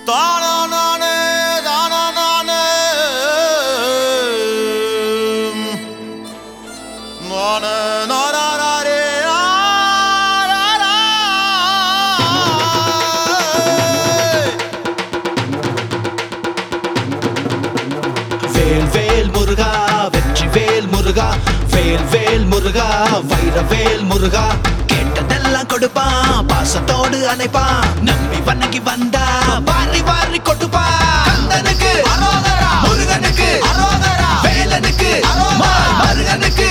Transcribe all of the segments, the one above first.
தானா நானே தானா நானே நானே நானாரே வேல் வேல் முருகா வெற்றி வேல் முருகா வேல் வேல் முருகா வைர வேல் முருகா கேட்டதெல்லாம் கொடுப்பான் பாசத்தோடு அணைப்பான் நம்பி வணங்கி வந்தா வாரி வாரி கொடுப்பான் கந்தனுக்கு அரோகரா. முருகனுக்கு அரோகரா. வேலனுக்கு அரோகரா. மால் மருகனுக்கு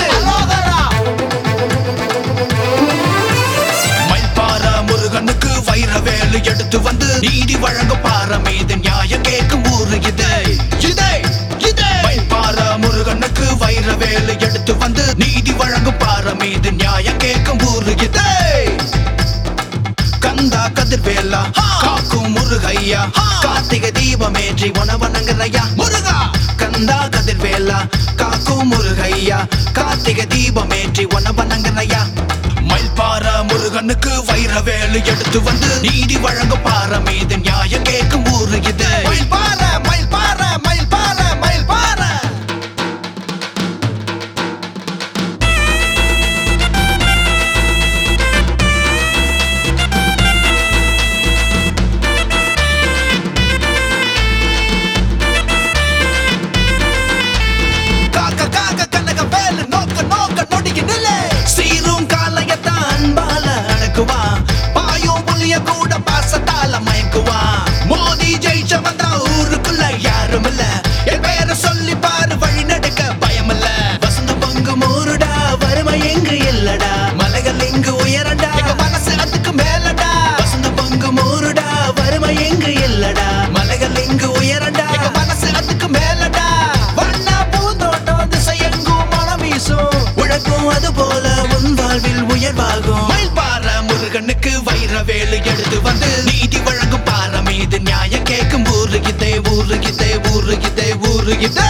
மயில்பார முருகனுக்கு வைர வேலு எடுத்து வந்து நீதி வழங்கும் பாரமீது நியாயம் கேட்கும் ஊரு இது இதே இதே மயில்பார முருகனுக்கு வைர வேலு எடுத்து வந்து நீதி வழங்கும் பாரமீது நியாயம் கேட்கும் ஊரு இது கந்தா கதிர்வேலா காக்கும் முருகையா கார்த்திகை தீபமேற்றி உணவனங்கரையா முருகா கந்தா கதிர்வேலா காக்கும் முருகையா கார்த்திகை தீபமேற்றி உணவனங்கரையா மயில்பார முருகனுக்கு வைரவேலு எடுத்து வந்து நீதி வழங்கும் பார மீது நியாயம் கேட்கும் ஊரு இது மயில் பாற மயில் பாற மயில் பாற மயில் பாற காக்க காக்க கனக வேலு நோக்க நோக்க நொடிக்கு நில்லே சீரும் காலையத்தான் அன்பால அடக்குவா பாயும் புளிய கூட பாசத்தால மயக்குவா மோதி ஜெயிச்ச வந்தா ஊருக்குள்ள யாரும் இல்ல என் பேர சொல்லி பாரு வழி நடக்க பயம் இல்ல வசந்த பங்கு மூருடா வறுமை எங்கு இல்லடா மலைகள் எங்கு உயரடா எங்க மனசு அதுக்கு மேலடா வசந்த பங்கு மூருடா வறுமை எங்கு இல்லடா மலைகள் எங்கு உயரடா எங்க மனசு அதுக்கு மேலடா வண்ணா பூந்தோட்டம் திசை எங்கும் மனம் வீசும் உழக்கும் அது போல உன் வாழ்வில் உயர்வாகும் மயில்பாற முருகனுக்கு வைர வேலு எடுத்து வந்து நீதி வழங்கும் பாற மீது நியாயம் கேட்கும் ஊரு இதே ஊரு இதே ஊரு இதே ஊரு இதே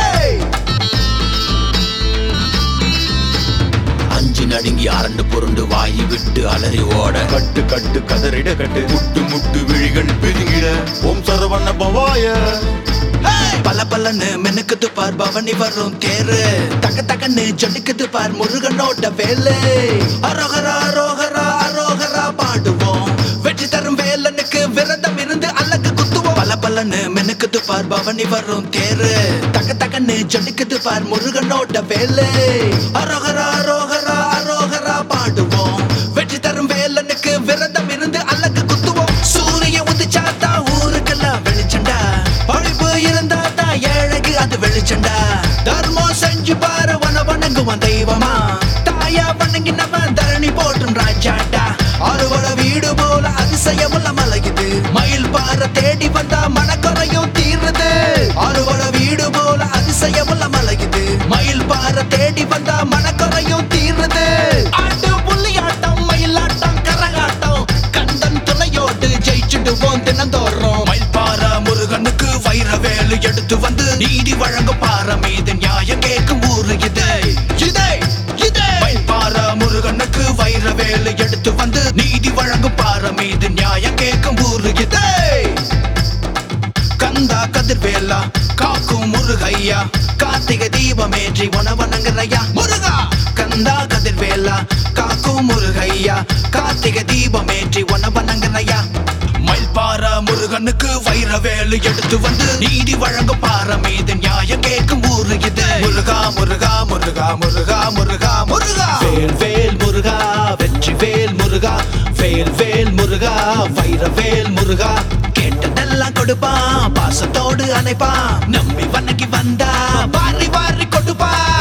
அஞ்சு நடுங்கி அரண்டு புரண்டு வாயி விட்டு அலறி ஓட கட்டு கட்டு கதறிட கட்டு முட்டு முட்டு விழிகள் பிதுங்கிட ஓம் சரவண பவாய பல பலன்னு மெனுக்குது பார் பவனி வரும் தேரு தக்க தக்கன்னு ஜொலிக்குது பார் முருகனோட வேலு அரோகரா அரோகரா அரோகரா பாடுவோம் வெற்றி தரும் வேலனுக்கு விரதம் இருந்து அழகு குத்துவோம் பல பலன்னு மெனுக்குது பார் பவனி வரும் தேரு தக்க தக்கன்னு ஜொலிக்குது பார் முருகனோட வேலு அரோகரா அரோகரா அரோகரா பாடுவோம் வெற்றி தரும் வேலனுக்கு விரதம் இருந்து அழகு குத்துவோம் சூரிய உதிச்சாத்தா ஊருக்கெல்லாம் வெளிச்சண்டா பழிப்பு இருந்தா தான் ஏழைக்கு அது வெளிச்சண்டா தர்மம் செஞ்சு பாரு வன வணங்குவான் தெய்வமா தாயா வணங்கினவன் தரணி போட்டும் ராஜாட்டா அறுவட வீடு போல அதிசயமுள்ள மலையுது மயில் பாற தேடி வந்தா மனக்குறையும் தீருது அறுவட வீடு போல அதிசயமுள்ள மலையுது மயில் பாற தேடி வந்தா மனக்குறையும் தீருது ஆட்டு புள்ளியாட்டம் மயிலாட்டம் கரகாட்டம் கந்தன் துணையோடு ஜெயிச்சுடுவோம் தினந்தோறும் மயில்பார முருகனுக்கு வைர வேலு எடுத்து வந்து நீதி வழங்கும் பார மீது நியாயம் கேட்கும் ஊரு இது இதே இதே மயில்பார முருகனுக்கு வைர வேலு எடுத்து வந்து நீதி வழங்கும் பார மீது நியாயம் கேட்கும் ஊரு இதே கந்தா கதிர்வேலா காக்கும் முருகையா கார்த்திகை தீபமேற்றி உணவனங்கரையா முருகா கந்தா கதிர்வேலா காக்கும் முருகையா கார்த்திகை தீபமேற்றி உணவனங்கரையா மயில்பார முருகனுக்கு வைர வேலு எடுத்து வந்து நீதி வழங்கும் பார மீது நியாயம் கேட்கும் ஊரு இது முருகா முருகா முருகா முருகா முருகா முருகா வேல் வேல் முருகா வெற்றி வேல் முருகா வேல் வேல் முருகா வைர வேல் முருகா கேட்டதெல்லாம் கொடுப்பான் பாசத்தோடு அணைப்பான் நம்பி வணங்கி வந்தா வாரி வாரி கொடுப்பான்